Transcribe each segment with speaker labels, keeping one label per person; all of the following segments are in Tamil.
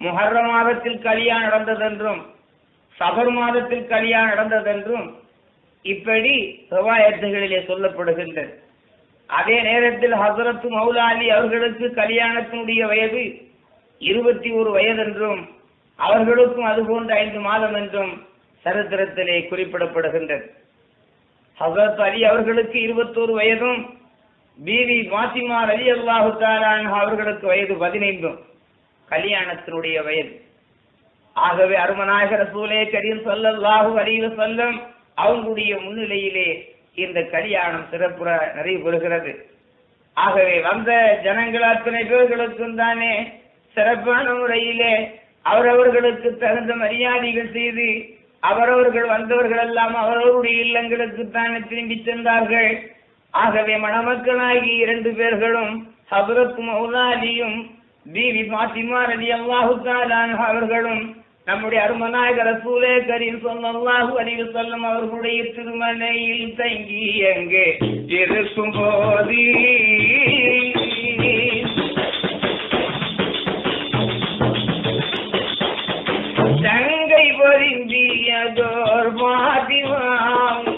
Speaker 1: முஹர்ரம் மாதத்தில் கல்யாணம் நடந்ததென்றும் சபர் மாதத்தில் கல்யாணம் நடந்ததென்றும் இப்படி ரிவாயத்துகளிலே சொல்லப்படுகின்றது அதே நேரத்தில் ஹசரத்து மௌலா அலி அவர்களுக்கு கல்யாணத்தினுடைய வயது இருபத்தி ஒரு வயதென்றும் அவர்களுக்கும் அதுபோன்ற ஐந்து மாதம் என்றும் சரித்திரத்திலே குறிப்பிடப்படுகின்றது ஹசரத் அலி அவர்களுக்கு இருபத்தோரு வயதும் பிவி பாத்திமா அலி அல்லாஹு அவர்களுக்கு வயது பதினைந்தும் கல்யாணத்தினுடைய வயது ஆகவே அருமநாயகர் ரசூலே கரீம் ஸல்லல்லாஹு அலைஹி வஸல்லம் அவங்களுடைய முன்னிலையிலே இந்த கல்யாணம் சிறப்புற நிறைவு பெறுகிறது ஆகவே வந்த ஜனங்கள் அத்தனை பேர்களுக்கும் தானே சிறப்பான முறையிலே அவரவர்களுக்கு தகுந்த மரியாதைகள் செய்து அவரவர்கள் வந்தவர்கள் எல்லாம் அவரவருடைய இல்லங்களுக்கு தானே திரும்பி சென்றார்கள் ஆகவே மணமக்களாகி இரண்டு பேர்களும் ஹபரத் மௌலாலியும் பிவி பாத்திமா ரலி அல்லாஹு அவர்களும் நம்முடைய அருமநாயகர் ரசூலே கரீம் ஸல்லல்லாஹு அலைஹி வஸல்லம் அவர்களுடைய திருமலையில் தங்கி அங்கே இருக்கும் போது தங்கை பொருந்தியதோர் பாத்திமாவும்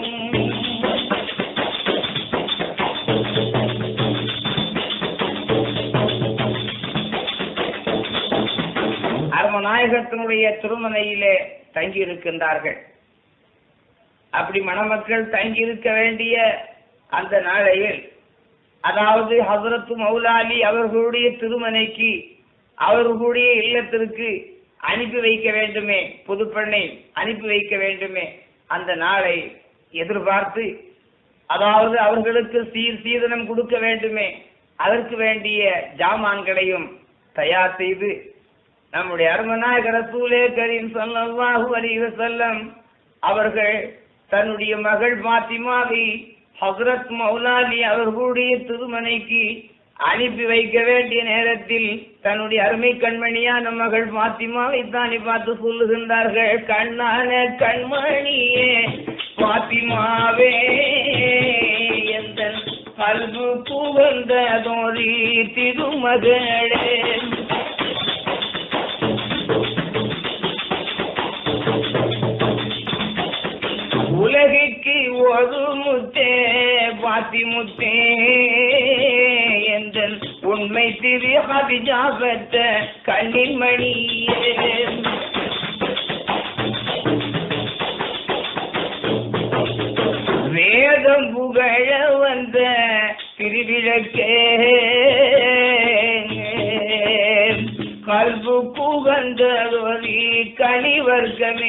Speaker 1: அருமநாயகத்தினுடைய திருமனையிலே தங்கி இருக்கின்றார்கள் அப்படி மணமக்கள் தங்கி இருக்க வேண்டிய அந்த நாளையில் அதாவது ஹசரத்து மௌலாலி அவர்களுடைய திருமனைக்கு அவர்களுடைய இல்லத்திற்கு அனுப்பி வைக்க வேண்டுமே புதுப்பெண்ணை அனுப்பி வைக்க வேண்டுமே அந்த நாளை எதிர்பார்த்து அதாவது அவர்களுக்கு சீர் சீதனம் கொடுக்க வேண்டுமே அதற்கு வேண்டிய ஜாமான்களையும் தயார் செய்து நம்முடைய அருமநாயகர் ரசூலே கரீம் ஸல்லல்லாஹு அலைஹி வஸல்லம் அவர்கள் தன்னுடைய மகள் பாத்திமாவை ஹஸ்ரத் மௌலாலி அவர்களுடைய திருமனைக்கு அனுப்பி வைக்க வேண்டிய நேரத்தில் தன்னுடைய அருமை கண்மணியான மகள் பாத்திமாவை தானே பார்த்து சொல்லுகின்றார்கள் கண்ணான கண்மணியே பாத்திமாவே எந்த கல்பு புகழ்ந்ததோரி திருமகளே உலகிற்கு ஒரு முத்தே பாத்தி முத்தே என்ற உண்மை திரு ஹபிஜா பெற்ற கண்ணின் மணியே வேதம் புகழ வந்த திருவிளக்கே கல்பு புகழ்ந்ததொரு கனிவர்க்கமே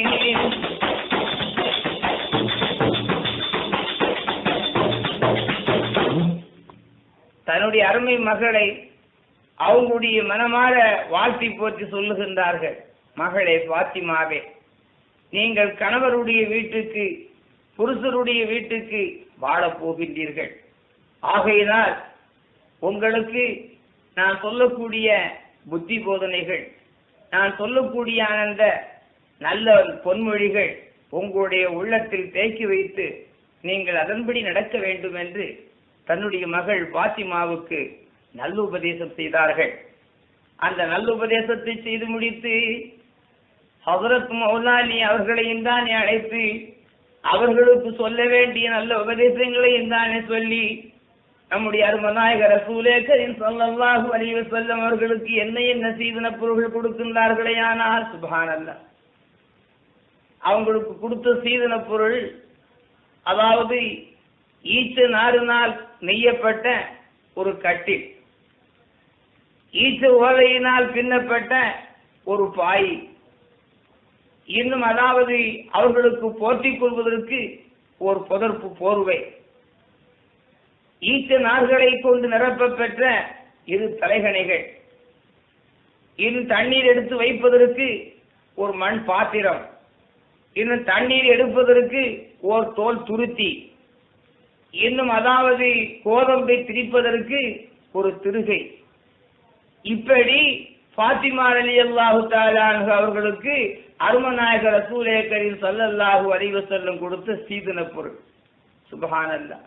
Speaker 1: தன்னுடைய அருமை மகளை அவங்களுடைய மனமாற வாழ்த்தி போற்றி சொல்லுகின்றார்கள் மகளே பாத்திமாவே நீங்கள் கணவருடைய வீட்டுக்கு புருஷருடைய வீட்டுக்கு வாழப் போகின்றீர்கள் ஆகையினால் உங்களுக்கு நான் சொல்லக்கூடிய புத்தி போதனைகள் நான் சொல்லக்கூடிய அந்த நல்ல பொன்மொழிகள் உங்களுடைய உள்ளத்தில் தேக்கி வைத்து நீங்கள் அதன்படி நடக்க வேண்டும் என்று தன்னுடைய மகள் பாத்திமாவுக்கு நல்லுபதேசம் செய்தார்கள் அந்த நல்லுபதேசத்தை செய்து முடித்து ஹசரத் மௌலானி அவர்களையும் தானே அழைத்து அவர்களுக்கு சொல்ல வேண்டிய நல்ல உபதேசங்களையும் தானே சொல்லி நம்முடைய அருமநாயகர் ரசூலே கரீம் ஸல்லல்லாஹு அலைஹி வஸல்லம் அவர்களுக்கு என்ன என்ன சீதன பொருள்கள் கொடுக்கின்றார்களே ஆனால் சுப்ஹானல்லாஹ் அவங்களுக்கு கொடுத்த சீதன பொருள் அதாவது ஈச்ச நாரினால் நெய்யப்பட்ட ஒரு கட்டில் ஈச்ச ஓலையினால் பின்னப்பட்ட ஒரு பாய் இன்னும் அதாவது அவர்களுக்கு போற்றிக் கொள்வதற்கு ஒரு புதர்ப்பு போர்வை ஈச்ச நார்களை கொண்டு நிரப்பப் பெற்ற இரு தலைகணைகள் இன்னும் தண்ணீர் எடுத்து வைப்பதற்கு ஒரு மண் பாத்திரம் இன்னும் தண்ணீர் எடுப்பதற்கு ஓர் தோல் துருத்தி இன்னும் அதாவது கோதம்பை திரிப்பதற்கு ஒரு திருகை இப்படி பாத்திமா அலி அல்லாஹு தாலானு அவர்களுக்கு அருமநாயகர் ரசூலே கரீம் ஸல்லல்லாஹு அலைஹி வஸல்லம் கொடுத்த சீதன பொருள் சுபஹானல்லாஹ்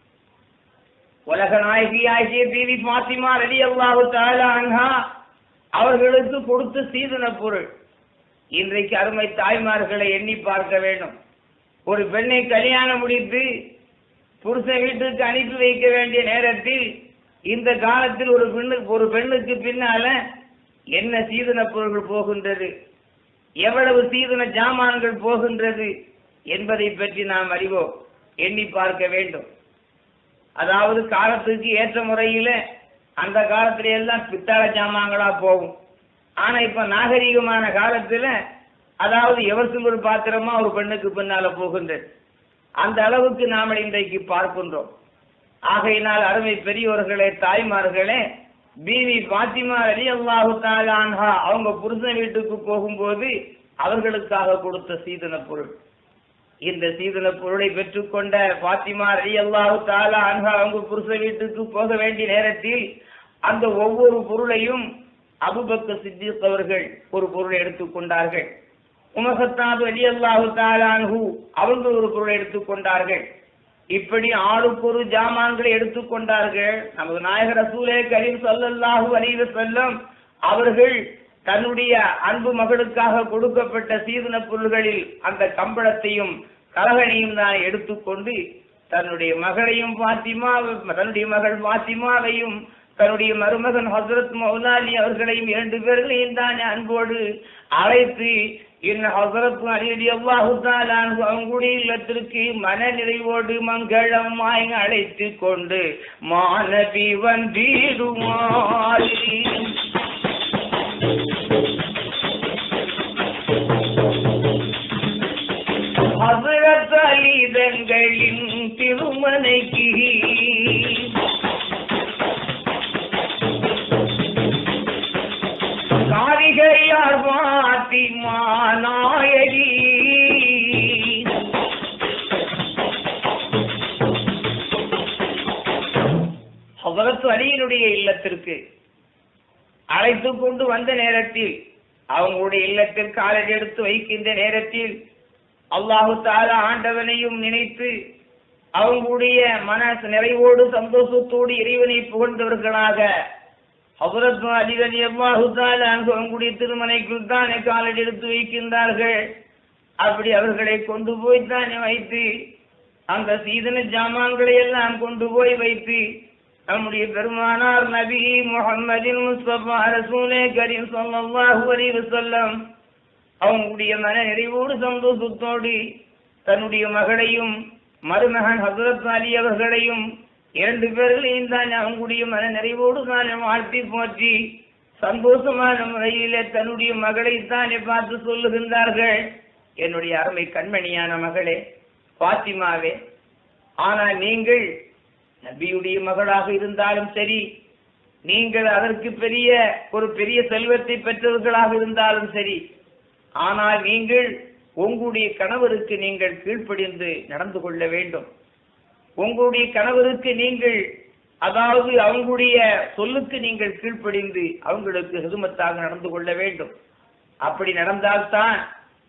Speaker 1: உலக நாயகி ஆகிய பிவி பாத்திமா அலி அல்லாஹு தாலா அன்ஹா அவர்களுக்கு கொடுத்த சீதன பொருள் இன்றைக்கு அருமை தாய்மார்களை எண்ணி பார்க்க வேண்டும் ஒரு பெண்ணை கல்யாணம் முடித்து புருஷன் வீட்டுக்கு அனுப்பி வைக்க வேண்டிய நேரத்தில் இந்த காலத்தில் ஒரு பெண்ணுக்கு ஒரு பெண்ணுக்கு பின்னால என்ன சீதன பொருள்கள் போகின்றது எவ்வளவு சீதன ஜாமான்கள் போகின்றது என்பதை பற்றி நாம் அறிவோம் எண்ணி பார்க்க வேண்டும் அதாவது காலத்துக்கு ஏற்ற முறையில அந்த காலத்துல எல்லாம் பித்தள ஜாமான்களா போகும் ஆனா இப்ப நாகரிகமான காலத்துல அதாவது எவர் சில்வர் பாத்திரமா ஒரு பெண்ணுக்கு பின்னால போகின்றது அந்த அளவுக்கு நாம் இன்றைக்கு பார்க்கின்றோம் ஆகையினால் அருமை பெரியோர்களே தாய்மார்களே பிவி பாத்திமா அலி அல்லாஹு தாலான்ஹா அவங்க புருஷன் வீட்டுக்கு போகும்போது அவர்களுக்காக கொடுத்த சீதன பொருள் இந்த சீதன பொருளை பெற்றுக்கொண்ட பாத்திமா அலி அல்லாஹு தாலா அன்ஹா அவங்க புருஷ வீட்டுக்கு போக வேண்டிய நேரத்தில் அந்த ஒவ்வொரு பொருளையும் அபுபக்க சித்திக் அவர்கள் ஒரு பொருளை எடுத்துக்கொண்டார்கள் உமசத்தாது அலி அல்லாஹு தாலான்ஹு அவர்கள் ஒரு பொருளை எடுத்துக்கொண்டார்கள் இப்படி ஆளுக்கு ஒரு ஜாமான்களை எடுத்துக்கொண்டார்கள் நமது நாயகர் ரசூலே கரீம் ஸல்லல்லாஹு அலைஹி வஸல்லம் அவர்கள் தன்னுடைய அன்பு மகளுக்காக கொடுக்கப்பட்ட சீதன பொருள்களில் அந்த கம்பளத்தையும் கலகனையும் தான் எடுத்துக்கொண்டு தன்னுடைய மகளையும் பாத்திமா தன்னுடைய மகள் பாத்திமாவையும் தன்னுடைய மருமகன் ஹசரத் மௌலாலி அவர்களையும் இரண்டு பேர்களையும் தான் அன்போடு அழைத்து இந்த ஹசரத் அலி அல்லாஹு அவங்களுடைய இல்லத்திற்கு மன நிறைவோடு மங்களமாய் அழைத்து கொண்டு மாணவி வந்தீடுமாறி ஹசரத் அலிதங்களின் திருமனைக்கு காரிகையார் பாத்திமா நாயகி ஹசரத் அலியினுடைய இல்லத்திற்கு அழைத்து கொண்டு வந்த நேரத்தில் அவங்களுடைய இல்லத்தில் காலடி எடுத்து வைக்கின்ற நேரத்தில் அல்லாஹு தாலா ஆண்டவனையும் நினைத்து அவங்களுடைய மன நிறைவோடு சந்தோஷத்தோடு இறைவனை புகழ்ந்தவர்களாக ஹபரத் அலிகலி அல்லாஹு தாலா அவங்களுடைய திருமனைக்குள் தானே காலடி எடுத்து வைக்கின்றார்கள் அப்படி அவர்களை கொண்டு போய் தானே வைத்து அந்த சீதன ஜாமான்களை எல்லாம் கொண்டு போய் வைத்து நம்முடைய பெருமானார் நபி முகமதின் முஸ்தபா ரசூலே கரீம் ஸல்லல்லாஹு அலைஹி வஸல்லம் அவங்களுடைய மன நிறைவோடு சந்தோஷத்தோடு தன்னுடைய மகளையும் மருமகன் ஹசரத் அலி அவர்களையும் இரண்டு பேர்களையும் தான் அவங்களுடைய மன நிறைவோடு தான் வாழ்த்தி போற்றி சந்தோஷமான முறையிலே தன்னுடைய மகளை தானே பார்த்து சொல்லுகின்றார்கள் என்னுடைய அருமை கண்மணியான மகளே பாத்திமாவே ஆனால் நீங்கள் நபியுடைய மகளாக இருந்தாலும் சரி நீங்கள் அதற்கு பெரிய ஒரு பெரிய செல்வத்தை பெற்றவர்களாக இருந்தாலும் சரி ஆனால் நீங்கள் உங்களுடைய கணவருக்கு நீங்கள் கீழ்ப்படிந்து நடந்து கொள்ள வேண்டும் உங்களுடைய கணவருக்கு நீங்கள் அதாவது அவங்களுடைய சொல்லுக்கு நீங்கள் கீழ்ப்படிந்து அவங்களுக்கு ஹிதுமத்தாக நடந்து கொள்ள வேண்டும் அப்படி நடந்தால்தான்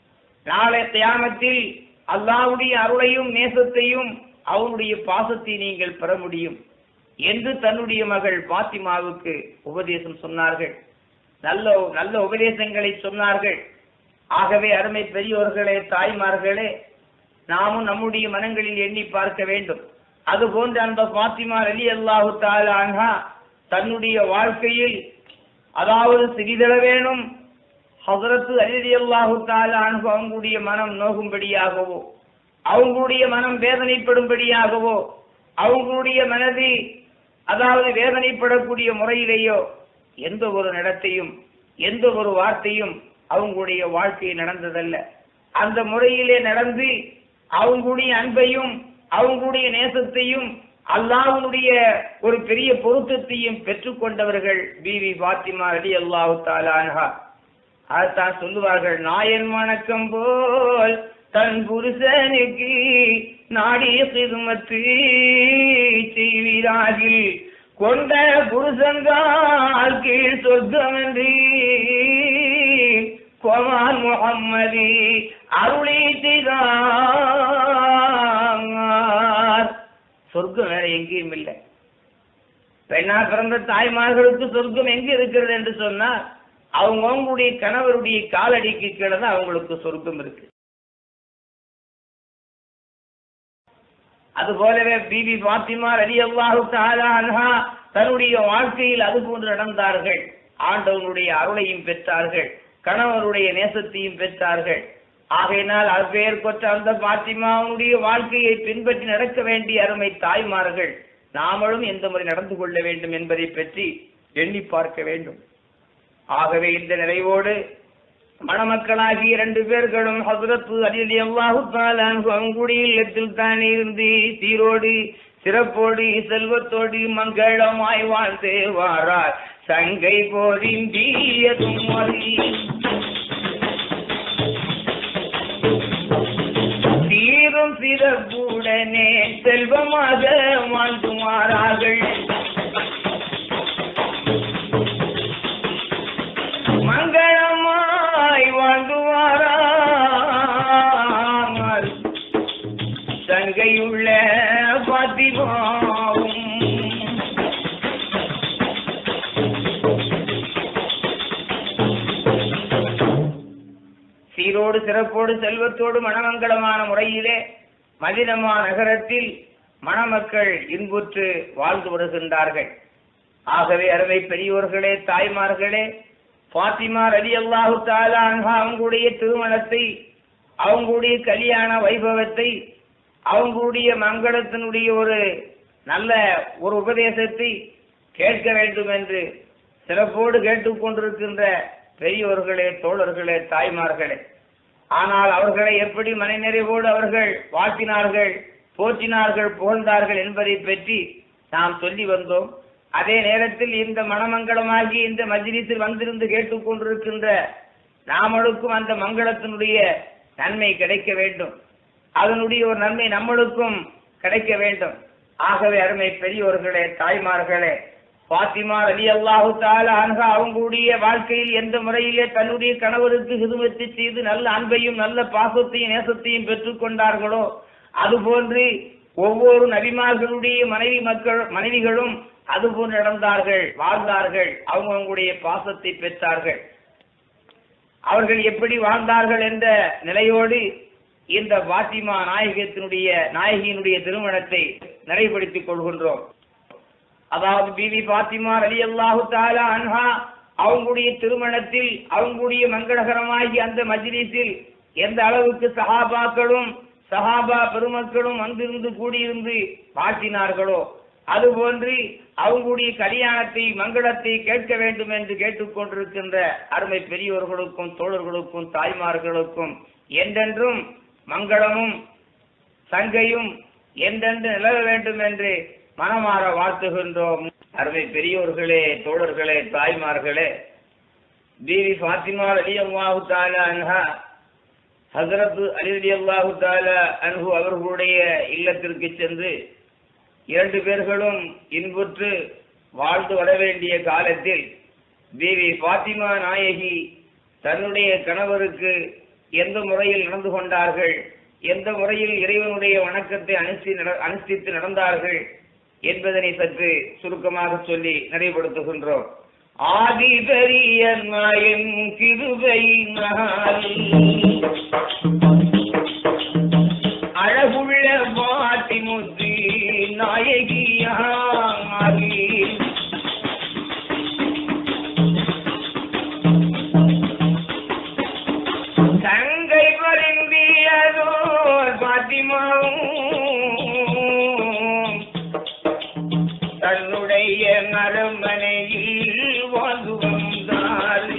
Speaker 1: நாளை தியாமத்தில் அல்லாவுடைய அருளையும் நேசத்தையும் அவனுடைய பாசத்தை நீங்கள் பெற முடியும் என்று தன்னுடைய மகள் பாத்திமாவுக்கு உபதேசம் சொன்னார்கள் நல்ல நல்ல உபதேசங்களை சொன்னார்கள் ஆகவே அருமை பெரியோர்களே தாய்மார்களே நாமும் நம்முடைய மனங்களில் எண்ணி பார்க்க வேண்டும் அதுபோன்று அந்த பாத்திமா அலி அல்லாஹு தாலா தன்னுடைய வாழ்க்கையில் அதாவது சிறிதளவேனும் ஹசரத்து அலி அல்லாஹு தாலா அவங்களுடைய மனம் நோகும்படியாகவோ அவங்களுடைய மனம் வேதனைப்படும்படியாகவோ அவங்களுடைய மனதை அதாவது வேதனைப்படக்கூடிய முறையிலேயோ எந்த ஒரு நடத்தையும் எந்த ஒரு வார்த்தையும் அவங்களுடைய வாழ்க்கை நடந்ததல்ல அந்த முறையிலே நடந்து அவங்களுடைய அன்பையும் அவங்களுடைய நேசத்தையும் அல்லாஹ்வுடைய ஒரு பெரிய பொருத்தத்தையும் பெற்றுக்கொண்டவர்கள் பிவி பாத்திமா அலி அல்லாஹு தாலான்ஹா அதைத்தான் சொல்லுவார்கள் நாயன் வணக்கம் போல் தன் புருஷனுக்கு நாடிய சிறுமத்து செய்வீராகில் கொண்ட புருஷன்கால் கீழ் சொர்க்கமன்றி கோமான் முகம்மதி அருளி செய்தார் சொர்க்கம் வேற எங்கேயும் இல்லை பெண்ணா பிறந்த தாய்மார்களுக்கு சொர்க்கம் எங்க இருக்கிறது என்று சொன்னார் அவங்கவுங்களுடைய கணவருடைய காலடிக்கு கீழே தான் அவங்களுக்கு சொர்க்கம் இருக்கு அது போலவே பிபி பாத்திமா ரலி அல்லாஹு அன்ஹா தன்னுடைய வாழ்க்கையில் அது போன்று நடந்தார்கள் ஆண்டவனுடைய அருளையும் பெற்றார்கள் கணவருடைய நேசத்தையும் பெற்றார்கள் ஆகையினால் அப்பேர் கொற்ற அந்த பாத்திமாவுடைய வாழ்க்கையை பின்பற்றி நடக்க வேண்டிய அருமை தாய்மார்கள் நாமளும் எந்த முறை நடந்து கொள்ள வேண்டும் என்பதை பற்றி எண்ணி பார்க்க வேண்டும் ஆகவே இந்த நிறைவோடு மணமக்களாகி இரண்டு பேர்களும் ஹசரத்து அலில் அல்லாஹு அவங்களுடைய இல்லத்தில் தானே இருந்து சீரோடு சிறப்போடு செல்வத்தோடு மங்களமாய் வாழ்ந்து வாரார் சங்கை போதிந்தியதும் சீரும் சிறப்புடனே செல்வமாக வாழ்ந்துமாறார்கள் மங்களமாய் வாழ்ந்துவாரார் தங்கையுள்ள பாத்திமாவும் சீரோடு சிறப்போடு செல்வத்தோடு மணமங்கலமான முறையிலே மதினமா நகரத்தில் மணமக்கள் இன்புற்று வாழ்ந்து வருகின்றார்கள் ஆகவே அருமை பெரியோர்களே தாய்மார்களே பாத்திமா ரலி அல்லாஹு தாலா அவங்களுடைய திருமணத்தை அவங்களுடைய கல்யாண வைபவத்தை அவங்களுடைய மங்களத்தினுடைய ஒரு நல்ல ஒரு உபதேசத்தை கேட்க வேண்டும் என்று சிறப்போடு கேட்டுக்கொண்டிருக்கின்ற பெரியோர்களே தோழர்களே தாய்மார்களே ஆனால் அவர்களை எப்படி மனநிறைவோடு அவர்கள் வாழ்த்தினார்கள் போற்றினார்கள் புகழ்ந்தார்கள் என்பதை பற்றி நாம் சொல்லி வந்தோம் அதே நேரத்தில் இந்த மணமங்கலமாகி இந்த மஜ்லிஸில் வந்திருந்து கேட்டுக்கொண்டிருக்கின்ற நாமளுக்கும் அந்த மங்களத்தினுடைய நன்மை கிடைக்க வேண்டும் அதனுடைய ஒரு நன்மை நம்மளுக்கும் கிடைக்க வேண்டும் ஆகவே அருமை பெரியோர்களே தாய்மார்களே பாத்திமா அலி அல்லாஹு தாலா அன்ஹா அவங்களுடைய வாழ்க்கையில் எந்த முறையிலே தன்னுடைய கணவருக்கு ஹிதுமத்து செய்து நல்ல அன்பையும் நல்ல பாசத்தையும் நேசத்தையும் பெற்றுக்கொண்டார்களோ அதுபோன்று ஒவ்வொரு நபிமார்களுடைய மனைவி மக்கள் மனைவிகளும் அதுபோன்று நடந்தார்கள் வாழ்ந்தார்கள் அவங்க அவங்களுடைய பாசத்தை பெற்றார்கள் அவர்கள் எப்படி வாழ்ந்தார்கள் என்ற நிலையோடு இந்த பாத்திமா நாயகத்தினுடைய நாயகியினுடைய திருமணத்தை நிறைவுபடுத்திக் கொள்கின்றோம் அதாவது பிபி பாத்திமா அலி அல்லாஹு தாலா அன்ஹா அவங்களுடைய திருமணத்தில் அவங்களுடைய மங்களகரமாகி அந்த மஜ்லிஸில் எந்த அளவுக்கு சஹாபாக்களும் சஹாபா பெருமக்களும் வந்திருந்து கூடியிருந்து வாழ்த்தினார்களோ அதுபோன்று அவங்களுடைய கல்யாணத்தை மங்களத்தை கேட்க வேண்டும் என்று கேட்டுக்கொண்டிருக்கின்ற அருமை பெரியோர்களுக்கும் தோழர்களுக்கும் தாய்மார்களுக்கும் என்றென்றும் மங்களமும் சங்கையும் என்றென்று நிலவ வேண்டும் என்று மனமாற வாழ்த்துகின்றோம் அருமை பெரியோர்களே தோழர்களே தாய்மார்களே பீவி ஃபாத்திமா அலி அல்லாஹு தாலா அன்ஹா ஹசரத் அலி அலி அல்லாஹு தாலா அன்ஹு அவர்களுடைய இல்லத்திற்கு சென்று இரண்டு பேர்களும் இன்புற்று வாழ்ந்து வர வேண்டிய காலத்தில் பீவி பாத்திமா நாயகி தன்னுடைய கணவருக்கு எந்த முறையில் நடந்து கொண்டார்கள் எந்த முறையில் இறைவனுடைய வணக்கத்தை அனுஷ்டி நட- அனுஷ்டித்து நடந்தார்கள் என்பதனை சற்று சுருக்கமாக சொல்லி நிறைவுபடுத்துகின்றோம் ஆதி பெரிய நாயன் கிருபையினால் அழகுள்ள பாட்டி முத்து நாயகியாகி தங்கை பரிந்தியதோ பாத்திமாவும் தன்னுடைய அரண்மனையில் வாழ்ந்து வந்தார்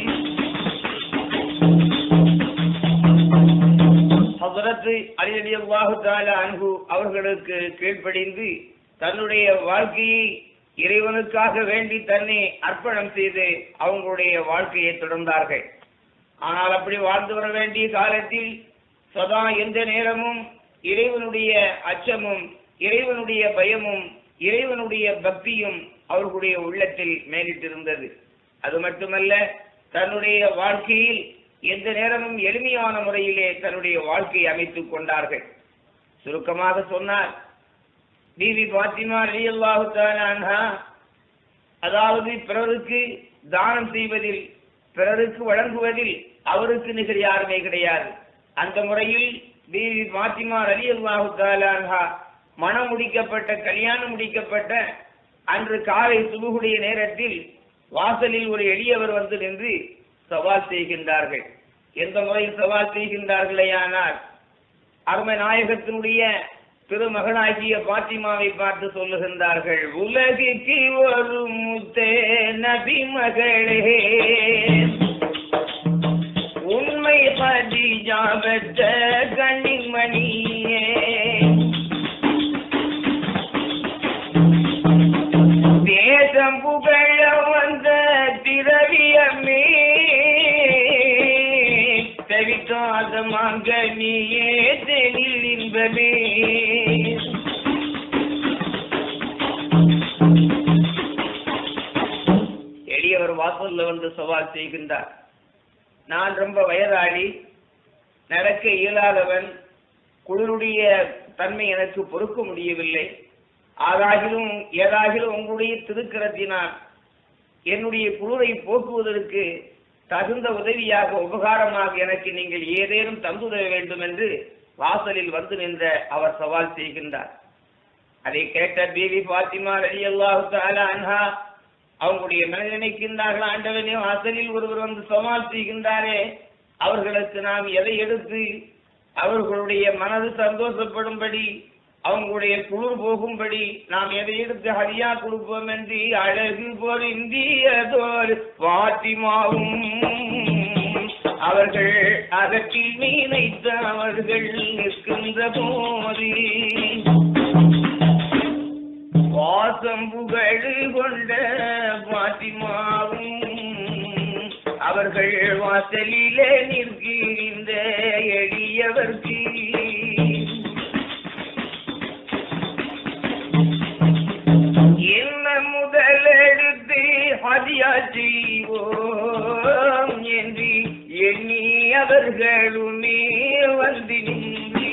Speaker 1: ஹசரத்து அலி அலி அல்லாஹு தாலா அன்ஹு அவர்களுக்கு கீழ்ப்படிந்து தன்னுடைய வாழ்க்கையை இறைவனுக்காக வேண்டி தன்னை அர்ப்பணம் செய்து அவங்களுடைய வாழ்க்கையை தொடர்ந்தார்கள் ஆனால் அப்படி வாழ்ந்து வர வேண்டிய காலத்தில் சதா எந்த நேரமும் இறைவனுடைய அச்சமும் இறைவனுடைய பயமும் இறைவனுடைய பக்தியும் அவர்களுடைய உள்ளத்தில் மேலிட்டிருந்தது அது மட்டுமல்ல தன்னுடைய வாழ்க்கையில் எந்த நேரமும் எளிமையான முறையிலே தன்னுடைய வாழ்க்கையை அமைத்துக் கொண்டார்கள் சுருக்கமாக சொன்னார் பிபி பாத்திமா ரலியல்லாஹு தஆலா அன்ஹா அதாவது பிறருக்கு தானம் செய்வதில் பிறருக்கு வழங்குவதில் அவருக்கு நிகர் யாருமே கிடையாது அந்த முறையில் தேவி பாத்திமா அலி அல்லாஹு தாலான்ஹா மனம் முடிக்கப்பட்ட கல்யாணம் முடிக்கப்பட்ட அன்று காலை சுபுகுடைய நேரத்தில் வாசலில் ஒரு எளியவர் வந்து நின்று சவால் செய்கின்றார்கள் எந்த முறையில் சவால் செய்கின்றார்களேயானால் அருமை நாயகத்தினுடைய திருமகனாகிய பாத்திமாவை பார்த்து சொல்லுகின்றார்கள் உலகிற்கு ஒரு முத்தே நபி மகளே உண்மை பதிஜா பெற்ற கண்ணிமணியே தேசம் புகழ வந்த திரவியமே தவிக்காத மங்கனியே தெளில் இன்பமே எளியவர் வாசல்ல வந்து சவால் செய்கின்றார் நான் ரொம்ப வயதாளி நடக்க இயலாதவன் குளிருடைய தன்மை எனக்கு பொறுக்க முடியவில்லை ஆதாகிலும் ஏதாகிலும் உங்களுடைய திருக்கரத்தினால் என்னுடைய குளிரை போக்குவதற்கு தகுந்த உதவியாக உபகாரமாக எனக்கு நீங்கள் ஏதேனும் தந்துதவ வேண்டும் என்று வாசலில் வந்து நின்ற அவர் சவால் செய்கின்றார் அதை கேட்ட பிபி பாத்திமா ரலி அல்லாஹு அன்ஹா அவங்களுடைய மனதில் நினைக்கின்றார்கள் ஆண்டவனே வாசலில் ஒருவர் வந்து சவால் செய்கின்றாரே அவர்களுக்கு நாம் எதை எடுத்து அவர்களுடைய மனது சந்தோஷப்படும்படி அவங்களுடைய குளிர் போகும்படி நாம் எதை எடுத்து ஹரியா கொடுப்போம் என்று அழகு பொருந்தியதோர் பாத்திமாவும் அவர்கள் அகத்தில் மீனைத்த அவர்கள் நிற்கின்ற போது வாசம் புகழ் கொண்ட பாத்திமாவும் அவர்கள் வாசலிலே நிற்கின்ற எளியவர்க்கு என்ன முதலெடுத்து ஹதியா செய்வோம் என்று எண்ணி அவர்களுமே வந்து நின்று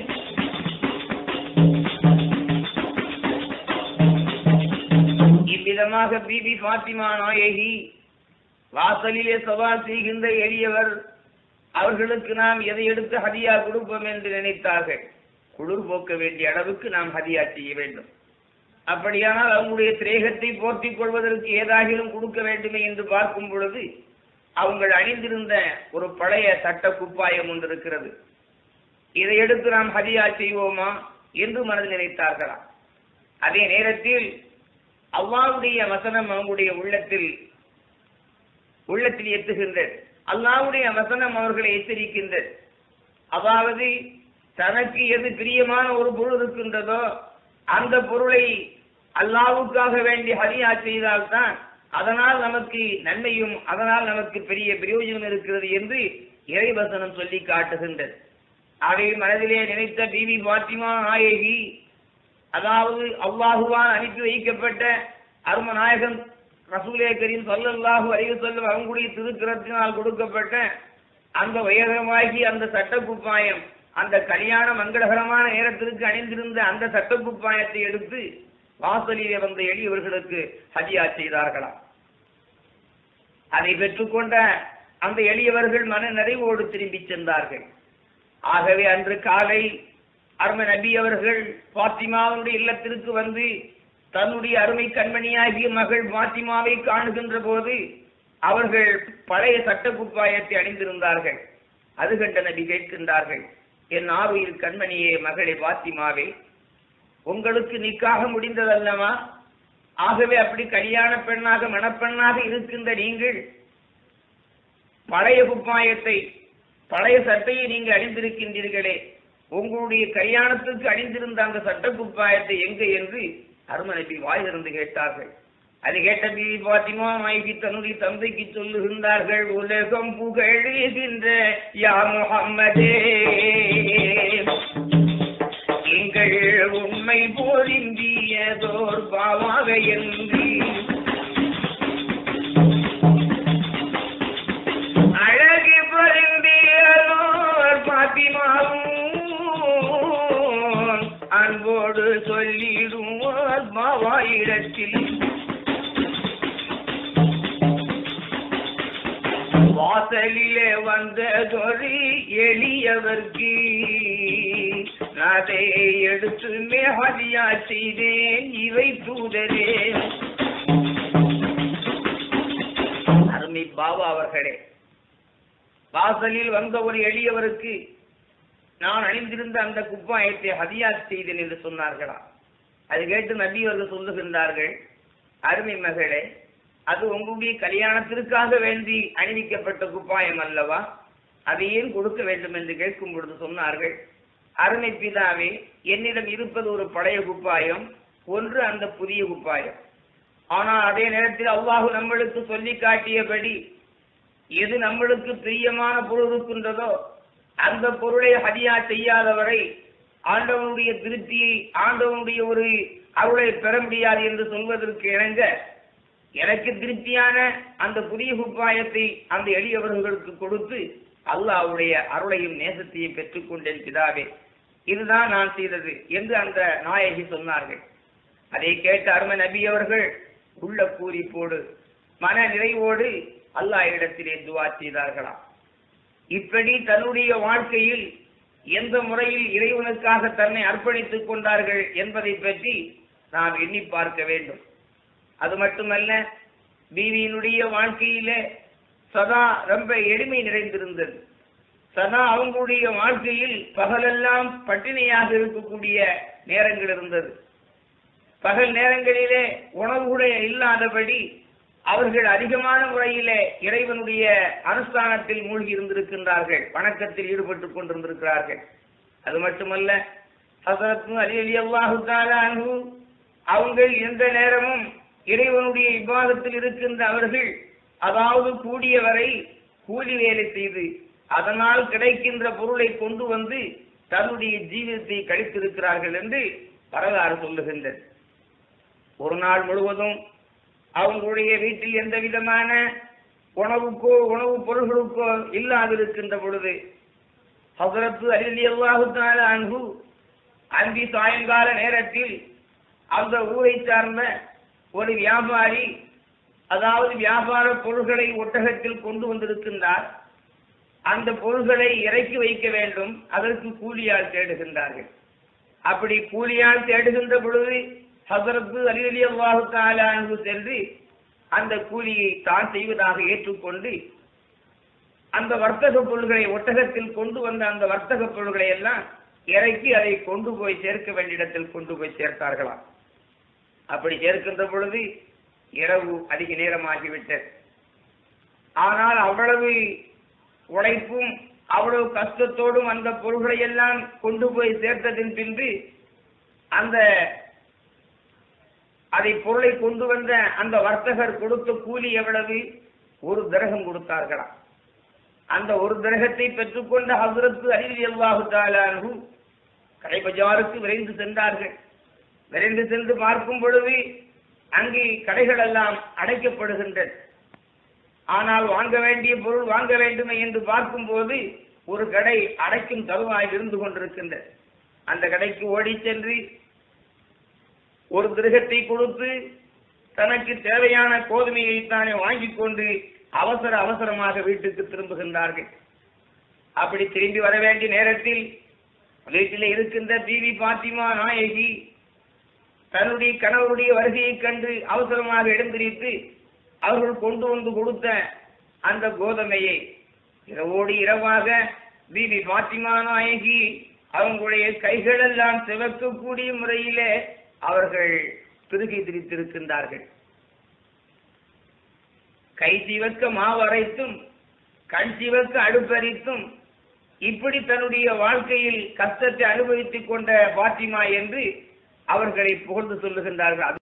Speaker 1: இவ்விதமாக பிபி பாத்திமா நாயகி வாசலிலே சவால் செய்கின்ற எளியவர் அவர்களுக்கு நாம் எதை எடுத்து ஹதியா கொடுப்போம் என்று நினைத்தார்கள் குளிர் போக்க வேண்டிய அளவுக்கு நாம் ஹதியா செய்ய வேண்டும் அப்படியானால் அவங்களுடைய திரேகத்தை போர்த்திக் கொள்வதற்கு ஏதாகிலும் கொடுக்க வேண்டுமே என்று பார்க்கும் பொழுது அவங்கள் அணிந்திருந்த ஒரு பழைய சட்ட குப்பாயம் ஒன்று இருக்கிறது இதை எடுத்து நாம் ஹதியா செய்வோமா என்று மனதில் நினைத்தார்களாம் அதே நேரத்தில் அல்லாவுடைய வசனம் அவங்களுடைய உள்ளத்தில் உள்ளத்தில் எத்துகின்றது அல்லாவுடைய வசனம் அவர்களை எச்சரிக்கின்றது அதாவது தனக்கு எது பிரியமான ஒரு பொருள் இருக்கின்றதோ அந்த பொருளை அல்லாவுக்காக வேண்டி ஹரியா செய்தால்தான் அதனால் நமக்கு நன்மையும் அதனால் நமக்கு பெரிய பிரயோஜனம் இருக்கிறது என்று இறைவசனம் சொல்லி காட்டுகின்றது அதை மனதிலே நினைத்த பிபி பாத்திமா நாயகி அதாவது அல்லாஹுவான் அனுப்பி வைக்கப்பட்ட அருமநாயகன் ரசூலே கரீம் சொல்லல்லாஹு அறிவு சொல்லும் அவங்களுடைய திருக்கிறத்தினால் கொடுக்கப்பட்ட அந்த உயரமாகி அந்த சட்டக்குப்பாயம் அந்த கல்யாண மங்களகரமான நேரத்திற்கு அணிந்திருந்த அந்த சட்டக்குப்பாயத்தை எடுத்து வாசலிலே வந்த எளியவர்களுக்கு ஹதியா செய்தார்களாம் அதை பெற்றுக்கொண்ட அந்த எளியவர்கள் மன நிறைவோடு திரும்பி சென்றார்கள் ஆகவே அன்று காலை அருமை நபி அவர்கள் பாத்திமாவுடைய இல்லத்திற்கு வந்து தன்னுடைய அருமை கண்மணியாகிய மகள் பாத்திமாவை காணுகின்ற போது அவர்கள் பழைய சட்ட குப்பாயத்தை அணிந்திருந்தார்கள் அது கண்ட நபி கேட்கின்றார்கள் என் ஆறுயில் கண்மணியே மகளே பாத்திமாவே உங்களுக்கு நிக்காக முடிந்ததல்லவா ஆகவே அப்படி கல்யாண பெண்ணாக மணப்பெண்ணாக இருக்கின்ற நீங்கள் பழைய குப்பாயத்தை பழைய சட்டையை நீங்கள் அணிந்திருக்கின்றீர்களே உங்களுடைய கல்யாணத்துக்கு அணிந்திருந்த அந்த சட்ட குப்பாயத்தை எங்க என்று அருமநபி வாயிலிருந்து கேட்டார்கள் அதை கேட்ட பிபி பாத்திமா நாயகி தன்னுடைய தந்தைக்கு சொல்லுகின்றார்கள் உலகம் புகழுகின்ற யா முகம்மதே எங்கள் உண்மை போரிந்தியதோர் பாவாக என்று அழகு பொருந்தியதோர் பாத்திமாவும் அன்போடு சொல்லிடுவோர் பாவாயிடத்தில் வாசலிலே வந்ததொரு எளியவர்க்கு அதை எடுத்து மேஹதியா செய்தேன் இவை தூதரே அருமை பாபா அவர்களே வாசலில் வந்த ஒரு எளியவருக்கு நான் அணிந்திருந்த அந்த குப்பாயத்தை ஹதியா செய்தேன் என்று சொன்னார்களா அது கேட்டு நபி அவர்கள் சொல்லுகின்றார்கள் அருமை மகளே அது உங்களுடைய கல்யாணத்திற்காக வேண்டி அணிவிக்கப்பட்ட குப்பாயம் அல்லவா அதை ஏன் கொடுக்க வேண்டும் என்று கேட்கும் பொழுது சொன்னார்கள் அருமை பிதாவே என்னிடம் இருப்பது ஒரு பழைய குப்பாயம் ஒன்று அந்த புதிய குப்பாயம் ஆனால் அதே நேரத்தில் அல்லாஹு நம்மளுக்கு சொல்லி காட்டியபடி எது நம்மளுக்கு பிரியமான பொருள் இருக்கின்றதோ அந்த பொருளை ஹதியா செய்யாதவரை ஆண்டவனுடைய திருப்தியை ஆண்டவனுடைய ஒரு அருளை பெற முடியாது என்று சொல்வதற்கு இணங்க எனக்கு திருப்தியான அந்த புதிய குப்பாயத்தை அந்த எளியவர்களுக்கு கொடுத்து அல்லாஹ்வுடைய அருளையும் நேசத்தையும் பெற்றுக் கொண்டிருக்கிறாவே இதுதான் நான் செய்தது என்று அந்த நாயகி சொன்னார்கள் அதை கேட்ட அருமை நபி அவர்கள் உள்ள பூரிப்போடு மன நிறைவோடு அல்லாஹ் இடத்திலே துவா செய்தார்களாம் இப்படி தன்னுடைய வாழ்க்கையில் எந்த முறையில் இறைவனுக்காக தன்னை அர்ப்பணித்துக் கொண்டார்கள் என்பதை பற்றி நாம் எண்ணி பார்க்க வேண்டும் அது மட்டுமல்ல பீவியினுடைய வாழ்க்கையிலே சதா ரொம்ப எளிமை நிறைந்திருந்தது சதா அவங்களுடைய வாழ்க்கையில் பகலெல்லாம் பட்டினியாக இருக்கக்கூடிய நேரங்கள் இருந்தது பகல் நேரங்களிலே உணவு கூட இல்லாதபடி அவர்கள் அதிகமான முறையிலே இறைவனுடைய அனுஷ்டானத்தில் மூழ்கி இருந்திருக்கின்றார்கள் வணக்கத்தில் ஈடுபட்டுக் கொண்டிருந்திருக்கிறார்கள் அது மட்டுமல்ல ஹசரத்து அலி அலி அல்லாஹு தாலானு அவங்கள் எந்த நேரமும் இறைவனுடைய இவ்வாதத்தில் இருக்கின்ற அவர்கள் அதாவது கூடியவரை கூலி வேலை செய்து அதனால் கிடைக்கின்ற பொருளை கொண்டு வந்து தன்னுடைய ஜீவிதத்தை கழித்திருக்கிறார்கள் என்று வரலாறு சொல்லுகின்றது ஒரு நாள் முழுவதும் அவங்களுடைய வீட்டில் எந்த விதமான உணவுக்கோ உணவுப் பொருள்களுக்கோ இல்லாதிருக்கின்ற பொழுது ஹசரத்து அலி அல்லாஹு அன்பு அந்தி சாயங்கால நேரத்தில் அந்த ஊரை சார்ந்த ஒரு வியாபாரி அதாவது வியாபார பொருள்களை ஒட்டகத்தில் கொண்டு வந்திருக்கின்றார் அந்த பொருள்களை இறக்கி வைக்க வேண்டும் அதற்கு கூலியால் தேடுகின்றார்கள் அப்படி கூலியால் தேடுகின்ற பொழுது ஹசரத்து அலி அலி அல்லாஹு தாலானு சென்று அந்த கூலியை தான் செய்வதாக ஏற்றுக்கொண்டு அந்த வர்த்தக பொருள்களை ஒட்டகத்தில் கொண்டு வந்த அந்த வர்த்தக பொருள்களை எல்லாம் இறக்கி அதை கொண்டு போய் சேர்க்க வேண்டிய இடத்தில் கொண்டு போய் சேர்த்தார்களாம் அப்படி சேர்க்கின்ற பொழுது இரவு அதிக நேரமாகிவிட்டது ஆனால் அவ்வளவு உழைப்பும் அவ்வளவு கஷ்டத்தோடும் அந்த பொருள்களை எல்லாம் கொண்டு போய் சேர்த்ததின் பின்பு அந்த அதை பொருளை கொண்டு வந்த அந்த வர்த்தகர் கொடுத்த கூலி எவ்வளவு ஒரு திரகம் கொடுத்தார்களாம் அந்த ஒரு திரகத்தை பெற்றுக்கொண்ட ஹசரத்து அலிலி அல்லாஹு தாலானு கடைபஜாருக்கு விரைந்து சென்றார்கள் விரைந்து சென்று பார்க்கும் பொழுது அங்கே கடைகள் எல்லாம் அடைக்கப்படுகின்றன ஆனால் வாங்க வேண்டிய பொருள் வாங்க வேண்டுமே என்று பார்க்கும்போது ஒரு கடை அடைக்கும் தருவாயில் இருந்து கொண்டிருக்கின்றது அந்த கடைக்கு ஓடி சென்று ஒரு திருகத்தை கொடுத்து தனக்கு தேவையான கோதுமையை தானே வாங்கிக் கொண்டு அவசர அவசரமாக வீட்டுக்கு திரும்புகின்றார்கள் அப்படி திரும்பி வர வேண்டிய நேரத்தில் வீட்டில் இருக்கின்ற பிவி பாத்திமா நாயகி தன்னுடைய கணவருடைய வருகையைக் கண்டு அவசரமாக எழுந்திரித்து அவர்கள் கொண்டு வந்து கொடுத்த அந்த கோதுமையை இரவோடு இரவாக பிபி பாத்திமா நாயகி அவங்களுடைய கைகளெல்லாம் சிவக்கக்கூடிய முறையிலே அவர்கள் திருகி திரித்திருக்கின்றார்கள் கை சிவக்க மாவரைத்தும் கண் சிவக்க அடுப்பறித்தும் இப்படி தன்னுடைய வாழ்க்கையில் கஷ்டத்தை அனுபவித்துக் கொண்ட பாத்திமா என்று அவர்களை புகழ்ந்து சொல்லுகின்றார்கள்